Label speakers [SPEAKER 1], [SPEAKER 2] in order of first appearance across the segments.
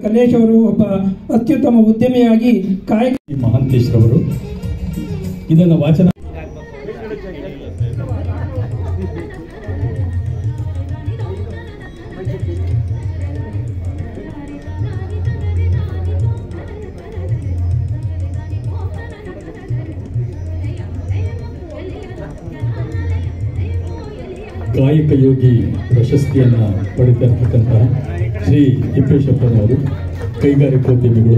[SPEAKER 1] ಕಲ್ಲೇಶ್ ಅವರು ಒಬ್ಬ ಅತ್ಯುತ್ತಮ ಉದ್ಯಮಿಯಾಗಿ ಕಾಯಕ
[SPEAKER 2] ಈ ಮಹಾಂತೇಶ್ರವರು ಇದನ್ನು ವಾಚನ ಕಾಯಕ ಯೋಗಿ ಪ್ರಶಸ್ತಿಯನ್ನ ಪಡೆದಿರ್ತಕ್ಕಂತಹ ಶ್ರೀ ತಿಪ್ಪೇಶಪ್ಪನವರು ಕೈಗಾರಿಕೋದ್ಯಮಿಗಳು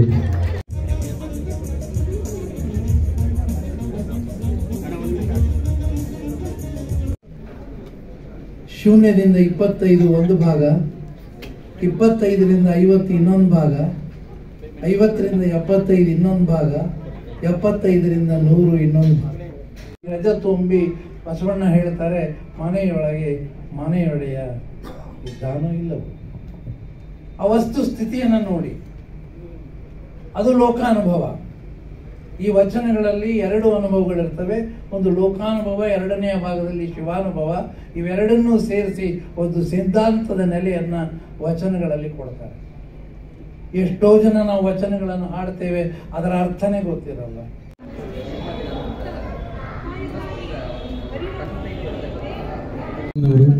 [SPEAKER 3] ಶೂನ್ಯದಿಂದ ಇಪ್ಪತ್ತೈದು ಒಂದು ಭಾಗ ಇಪ್ಪತ್ತೈದರಿಂದ ಐವತ್ತು ಇನ್ನೊಂದು ಭಾಗ ಐವತ್ತರಿಂದ ಎಪ್ಪತ್ತೈದು ಇನ್ನೊಂದು ಭಾಗ ಎಪ್ಪತ್ತೈದರಿಂದ ನೂರು ಇನ್ನೊಂದು ಭಾಗ ರಜ ತುಂಬಿ ಬಸವಣ್ಣ ಹೇಳ್ತಾರೆ ಮನೆಯೊಳಗೆ ಮನೆಯೊಡೆಯ ಇದ್ದಾನೋ ಇಲ್ಲವೋ ಆ ವಸ್ತು ಸ್ಥಿತಿಯನ್ನು ನೋಡಿ ಅದು ಲೋಕಾನುಭವ ಈ ವಚನಗಳಲ್ಲಿ ಎರಡು ಅನುಭವಗಳಿರ್ತವೆ ಒಂದು ಲೋಕಾನುಭವ ಎರಡನೆಯ ಭಾಗದಲ್ಲಿ ಶಿವಾನುಭವ ಇವೆರಡನ್ನೂ ಸೇರಿಸಿ ಒಂದು ಸಿದ್ಧಾಂತದ ನೆಲೆಯನ್ನ ವಚನಗಳಲ್ಲಿ ಕೊಡ್ತಾರೆ ಎಷ್ಟೋ ಜನ ನಾವು ವಚನಗಳನ್ನು ಹಾಡ್ತೇವೆ ಅದರ ಅರ್ಥನೇ ಗೊತ್ತಿರಲ್ಲ
[SPEAKER 2] ಅವರು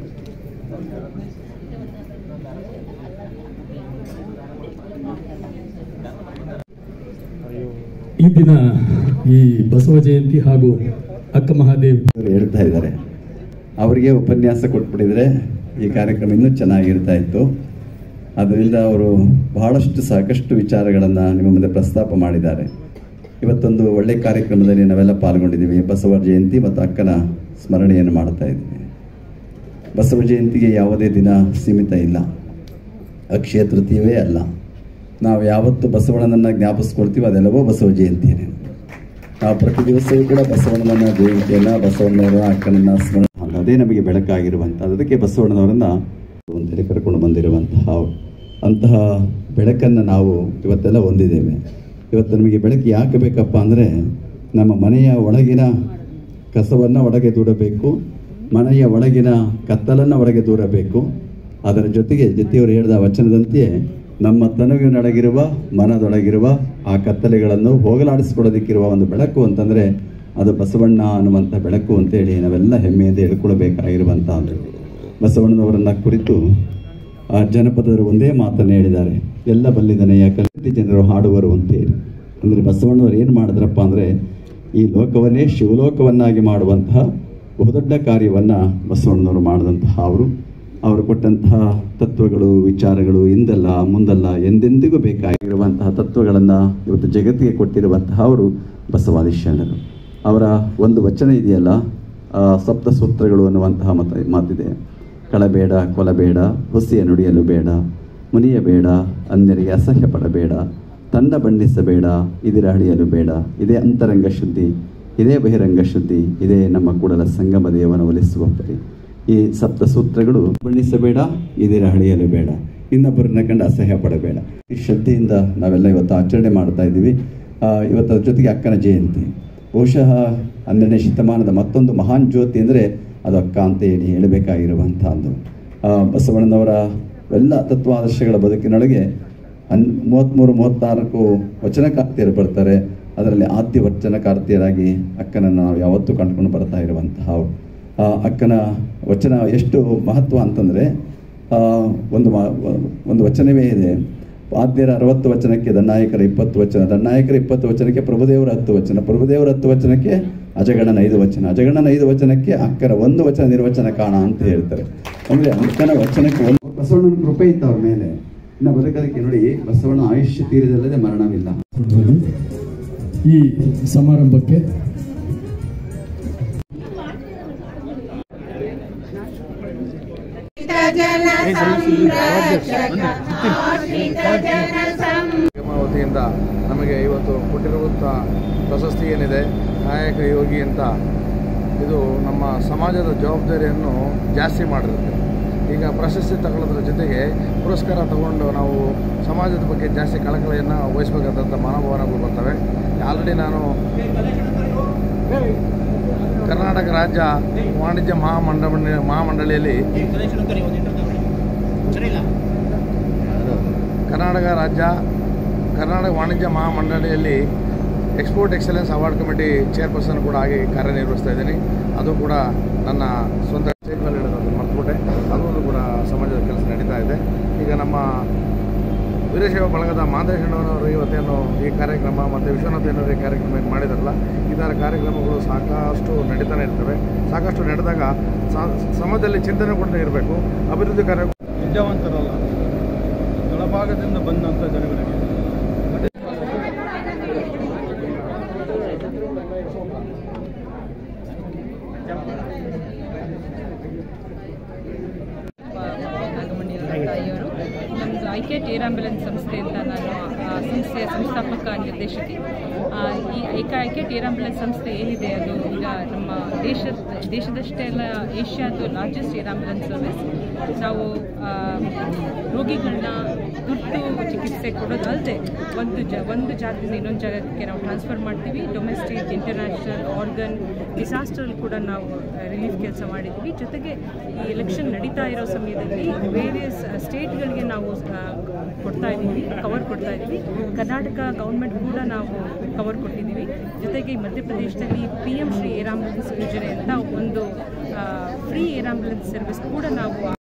[SPEAKER 2] ಈ ದಿನ ಈ ಬಸವ ಜಯಂತಿ ಹಾಗೂ ಅಕ್ಕ ಮಹಾದೇವ್
[SPEAKER 4] ಅವರು ಹೇಳ್ತಾ ಇದ್ದಾರೆ ಅವರಿಗೆ ಉಪನ್ಯಾಸ ಕೊಟ್ಬಿಟ್ಟಿದ್ರೆ ಈ ಕಾರ್ಯಕ್ರಮ ಇನ್ನೂ ಚೆನ್ನಾಗಿರ್ತಾ ಇತ್ತು ಅದರಿಂದ ಅವರು ಬಹಳಷ್ಟು ಸಾಕಷ್ಟು ವಿಚಾರಗಳನ್ನು ನಿಮ್ಮ ಮುಂದೆ ಪ್ರಸ್ತಾಪ ಮಾಡಿದ್ದಾರೆ ಇವತ್ತೊಂದು ಒಳ್ಳೆ ಕಾರ್ಯಕ್ರಮದಲ್ಲಿ ನಾವೆಲ್ಲ ಪಾಲ್ಗೊಂಡಿದ್ದೀವಿ ಬಸವ ಜಯಂತಿ ಮತ್ತು ಅಕ್ಕನ ಸ್ಮರಣೆಯನ್ನು ಮಾಡ್ತಾ ಇದ್ದೀವಿ ಬಸವ ಜಯಂತಿಗೆ ಯಾವುದೇ ದಿನ ಸೀಮಿತ ಇಲ್ಲ ಅಕ್ಷಯ ತೃತೀಯವೇ ಅಲ್ಲ ನಾವು ಯಾವತ್ತು ಬಸವಣ್ಣನನ್ನು ಜ್ಞಾಪಿಸ್ಕೊಳ್ತೀವಿ ಅದೆಲ್ಲವೋ ಬಸವ ಜಯಂತಿಯೇ ನಾವು ಪ್ರತಿ ದಿವಸವೂ ಕೂಡ ಬಸವಣ್ಣನ ಜಯಂತಿಯನ್ನ ಬಸವಣ್ಣನವರ ಅಕ್ಕನನ್ನ ಸ್ಮರಣೆ ಮಾಡಿ ಅದೇ ನಮಗೆ ಬೆಳಕಾಗಿರುವಂಥದ್ದು ಅದಕ್ಕೆ ಬಸವಣ್ಣನವರನ್ನ ಅಂತೇಳಿ ಕರ್ಕೊಂಡು ಬಂದಿರುವಂತಹ ಅಂತಹ ಬೆಳಕನ್ನು ನಾವು ಇವತ್ತೆಲ್ಲ ಹೊಂದಿದ್ದೇವೆ ಇವತ್ತು ನಮಗೆ ಬೆಳಕು ಯಾಕೆ ಬೇಕಪ್ಪ ಅಂದರೆ ನಮ್ಮ ಮನೆಯ ಒಳಗಿನ ಕಸವನ್ನು ಒಳಗೆ ದೂಡಬೇಕು ಮನೆಯ ಒಳಗಿನ ಕತ್ತಲನ್ನು ಹೊರಗೆ ದೂರಬೇಕು ಅದರ ಜೊತೆಗೆ ಜೊತೆಯವರು ಹೇಳಿದ ವಚನದಂತೆಯೇ ನಮ್ಮ ತನುವಿನೊಳಗಿರುವ ಮನದೊಳಗಿರುವ ಆ ಕತ್ತಲೆಗಳನ್ನು ಹೋಗಲಾಡಿಸಿಕೊಡೋದಕ್ಕಿರುವ ಒಂದು ಬೆಳಕು ಅಂತಂದರೆ ಅದು ಬಸವಣ್ಣ ಅನ್ನುವಂಥ ಬೆಳಕು ಅಂತೇಳಿ ನಾವೆಲ್ಲ ಹೆಮ್ಮೆಯಿಂದ ಹೇಳ್ಕೊಳ್ಬೇಕಾಗಿರುವಂಥದ್ದು ಬಸವಣ್ಣನವರನ್ನ ಕುರಿತು ಆ ಜನಪದರು ಒಂದೇ ಮಾತನ್ನು ಹೇಳಿದ್ದಾರೆ ಎಲ್ಲ ಬಲ್ಲಿದನೆಯ ಕಲಿತಿ ಜನರು ಹಾಡುವರು ಅಂತೇಳಿ ಅಂದರೆ ಬಸವಣ್ಣವರು ಏನು ಮಾಡಿದ್ರಪ್ಪ ಅಂದರೆ ಈ ಲೋಕವನ್ನೇ ಶಿವಲೋಕವನ್ನಾಗಿ ಮಾಡುವಂತಹ ಬಹುದೊಡ್ಡ ಕಾರ್ಯವನ್ನು ಬಸವಣ್ಣನವರು ಮಾಡಿದಂತಹ ಅವರು ಅವರು ಕೊಟ್ಟಂತಹ ತತ್ವಗಳು ವಿಚಾರಗಳು ಇಂದಲ್ಲ ಮುಂದಲ್ಲ ಎಂದೆಂದಿಗೂ ಬೇಕಾಗಿರುವಂತಹ ತತ್ವಗಳನ್ನು ಇವತ್ತು ಜಗತ್ತಿಗೆ ಕೊಟ್ಟಿರುವಂತಹ ಅವರು ಬಸವಾದಿ ಶರಣರು ಅವರ ಒಂದು ವಚನ ಇದೆಯಲ್ಲ ಆ, ಸಪ್ತ ಸೂತ್ರಗಳು ಅನ್ನುವಂತಹ ಮತ ಮಾತಿದೆ ಕಳಬೇಡ ಕೊಲಬೇಡ ಹುಸಿಯ ನುಡಿಯಲು ಬೇಡ ಮುನಿಯಬೇಡ ಅನ್ಯರಿಗೆ ಅಸಹ್ಯ ಪಡಬೇಡ ತನ್ನ ಬಣ್ಣಿಸಬೇಡ ಇದಿರ ಹಳಿಯಲು ಬೇಡ ಇದೇ ಅಂತರಂಗ ಶುದ್ಧಿ ಇದೇ ಬಹಿರಂಗ ಶುದ್ಧಿ ಇದೇ ನಮ್ಮ ಕೂಡಲ ಸಂಗಮ ದೇವನ ಒಲಿಸುವ ಪರಿ ಈ ಸಪ್ತ ಸೂತ್ರಗಳು ಬಣ್ಣಿಸಬೇಡ ಇದಿರ ಹಳಿಯಲು ಬೇಡ ಇನ್ನೊಬ್ಬರನ್ನ ಕಂಡು ಅಸಹ್ಯ ಪಡಬೇಡ ಈ ಶ್ರದ್ಧೆಯಿಂದ ನಾವೆಲ್ಲ ಇವತ್ತು ಆಚರಣೆ ಮಾಡ್ತಾ ಇದ್ದೀವಿ ಆ, ಇವತ್ತು ಅದ್ರ ಜೊತೆಗೆ ಅಕ್ಕನ ಜಯಂತಿ ಬಹುಶಃ ಹನ್ನೆರಡನೇ ಶತಮಾನದ ಮತ್ತೊಂದು ಮಹಾನ್ ಜ್ಯೋತಿ ಅಂದರೆ ಅದು ಅಕ್ಕ ಅಂತ ಹೇಳಿ ಹೇಳಬೇಕಾಗಿರುವಂಥದ್ದು ಆ, ಬಸವಣ್ಣನವರ ಎಲ್ಲ ತತ್ವಾದರ್ಶಗಳ ಬದುಕಿನೊಳಗೆ ಹನ್ ಮೂವತ್ತ್ಮೂರು ಮೂವತ್ತ್ನಾಲ್ಕು ವಚನಕಾರ್ತಿಯರು ಬರ್ತಾರೆ ಅದರಲ್ಲಿ ಆದ್ಯ ವಚನಕಾರ್ತಿಯರಾಗಿ ಅಕ್ಕನನ್ನು ನಾವು ಯಾವತ್ತೂ ಕಂಡುಕೊಂಡು ಬರ್ತಾ ಇರುವಂತಹ ಆ ಅಕ್ಕನ ವಚನ ಎಷ್ಟು ಮಹತ್ವ ಅಂತಂದರೆ ಒಂದು ಮ- ಒಂದು ವಚನವೇ ಇದೆ ಆದ್ಯರ ಅರವತ್ತು ವಚನಕ್ಕೆ ದನ್ನಾಯಕರ ಇಪ್ಪತ್ತು ವಚನ ದನ್ನಾಯಕರ ಇಪ್ಪತ್ತು ವಚನಕ್ಕೆ ಪ್ರಭುದೇವರ ಹತ್ತು ವಚನ ಪ್ರಭುದೇವರ ಹತ್ತು ವಚನಕ್ಕೆ ಅಜಗಣನ ಐದು ವಚನ ಅಜಗಣನ ಐದು ವಚನಕ್ಕೆ ಅಕ್ಕರ ಒಂದು ವಚನ ನಿರ್ವಚನ ಕಾಣ ಅಂತ ಹೇಳ್ತಾರೆ ಅಂದರೆ ಅಕ್ಕನ ವಚನಕ್ಕೆ ಒಂದು ಬಸವಣ್ಣನ ಕೃಪೆ ಇತ್ತು ಅವ್ರ ಮೇಲೆ ಇನ್ನು ಬದುಕೋದಕ್ಕೆ ನೋಡಿ ಬಸವಣ್ಣ ಆಯುಷ್ಯ ತೀರಿದಲ್ಲದೆ ಮರಣವಿಲ್ಲ
[SPEAKER 2] ಕೊಡ್ಬೋದು. ಈ ಸಮಾರಂಭಕ್ಕೆ
[SPEAKER 5] ನಿಗಮ ವತಿಯಿಂದ ನಮಗೆ ಇವತ್ತು ಕೊಟ್ಟಿರುವಂಥ ಪ್ರಶಸ್ತಿ ಏನಿದೆ ನಾಯಕ ಯೋಗಿ ಅಂತ ಇದು ನಮ್ಮ ಸಮಾಜದ ಜವಾಬ್ದಾರಿಯನ್ನು ಜಾಸ್ತಿ ಮಾಡಿರುತ್ತೆ ಈಗ ಪ್ರಶಸ್ತಿ ತಗೊಳ್ಳೋದ್ರ ಜೊತೆಗೆ ಪುರಸ್ಕಾರ ತಗೊಂಡು ನಾವು ಸಮಾಜದ ಬಗ್ಗೆ ಜಾಸ್ತಿ ಕಳಕಳಿಯನ್ನು ವಹಿಸಬೇಕಾದಂಥ ಮನೋಭಾವನೆಗಳು ಬರ್ತವೆ ಆಲ್ರೆಡಿ ನಾನು ಕರ್ನಾಟಕ ರಾಜ್ಯ ವಾಣಿಜ್ಯ ಮಹಾಮಂಡಳಿ ಮಹಾಮಂಡಳಿಯಲ್ಲಿ ಕರ್ನಾಟಕ ರಾಜ್ಯ ಕರ್ನಾಟಕ ವಾಣಿಜ್ಯ ಮಹಾಮಂಡಳಿಯಲ್ಲಿ export excellence award committee chairperson ಕೂಡ ಆಗಿ ಕಾರ್ಯನಿರ್ವಹಿಸ್ತಾ ಇದ್ದೀನಿ ಅದು ಕೂಡ ನನ್ನ ಸ್ವಂತ ಸ್ಟೇಜ್ ಮೇಲೆ ಹೇಳೋದು ಮರ್ತುಬಿಟ್ಟೆ ಅದೊಂದು ಕೂಡ ಸಮಾಜದ ಕೆಲಸ ನಡೀತಾ ಇದೆ ಈಗ ನಮ್ಮ ವೀರಶೈವ ಬಳಗದ ಮಾದೇಶಣ್ಣನವರು ಇವತ್ತೇನು ಈ ಕಾರ್ಯಕ್ರಮ ಮತ್ತು ವಿಶ್ವನಾಥ ಏನರು ಈ ಕಾರ್ಯಕ್ರಮ ಏನು ಮಾಡಿದಾರಲ್ಲ ಈ ಥರ ಕಾರ್ಯಕ್ರಮಗಳು ಸಾಕಷ್ಟು ನಡೀತಾನೆ ಇರ್ತವೆ ಸಾಕಷ್ಟು ನಡೆದಾಗ ಸ- ಸಮಾಜದಲ್ಲಿ ಚಿಂತನೆ ಕೂಡ ಇರಬೇಕು ಅಭಿವೃದ್ಧಿ ಕಾರ್ಯ
[SPEAKER 6] ವಿದ್ಯಾವಂತರಲ್ಲ ತಳಭಾಗದಿಂದ ಬಂದಂಥ ಜನಗಳಿಗೆ
[SPEAKER 7] ನಾಗಮಣಿ ತಾಯಿಯವರು ನಮ್ಮದು ಐಕೆಟ್ ಏರ್ ಆಂಬ್ಯುಲೆನ್ಸ್ ಸಂಸ್ಥೆಯಿಂದ ನಾನು ಆ ಸಂಸ್ಥೆಯ ಸಂಸ್ಥಾಪಕ ನಿರ್ದೇಶಕಿ ಆ, ಈ ಐಕ ಐಕೆಟ್ ಏರ್ ಆಂಬ್ಯುಲೆನ್ಸ್ ಸಂಸ್ಥೆ ಏನಿದೆ ಅದು ಈಗ ನಮ್ಮ ದೇಶದ ದೇಶದಷ್ಟೇ ಅಲ್ಲ ಏಷ್ಯಾದು ಲಾರ್ಜೆಸ್ಟ್ ಏರ್ ಆಂಬ್ಯುಲೆನ್ಸ್ ಸರ್ವಿಸ್ ನಾವು ಆ, ರೋಗಿಗಳನ್ನ ತುರ್ತು ಚಿಕಿತ್ಸೆ ಕೊಡೋದಲ್ಲದೆ ಒಂದು ಜ ಒಂದು ಜಾಗದಿಂದ ಇನ್ನೊಂದು ಜಾಗಕ್ಕೆ ನಾವು ಟ್ರಾನ್ಸ್ಫರ್ ಮಾಡ್ತೀವಿ ಡೊಮೆಸ್ಟಿಕ್ ಇಂಟರ್ನ್ಯಾಷನಲ್ ಆರ್ಗನ್ ಡಿಸಾಸ್ಟರಲ್ಲಿ ಕೂಡ ನಾವು ರಿಲೀಫ್ ಕೆಲಸ ಮಾಡಿದ್ವಿ ಜೊತೆಗೆ ಈ ಎಲೆಕ್ಷನ್ ನಡೀತಾ ಇರೋ ಸಮಯದಲ್ಲಿ ವೇರಿಯಸ್ ಸ್ಟೇಟ್ಗಳಿಗೆ ನಾವು ಆ, ಕೊಡ್ತಾ ಇದ್ದೀವಿ ಕವರ್ ಕೊಡ್ತಾ ಇದ್ದೀವಿ ಕರ್ನಾಟಕ ಗೌರ್ಮೆಂಟ್ ಕೂಡ ನಾವು ಕವರ್ ಕೊಟ್ಟಿದ್ದೀವಿ ಜೊತೆಗೆ ಈ ಮಧ್ಯಪ್ರದೇಶದಲ್ಲಿ P M Shri air ambulance ಯೋಜನೆ ಅಂತ ಒಂದು ಫ್ರೀ ಏರ್ ಆಂಬುಲೆನ್ಸ್ ಸರ್ವಿಸ್ ಕೂಡ ನಾವು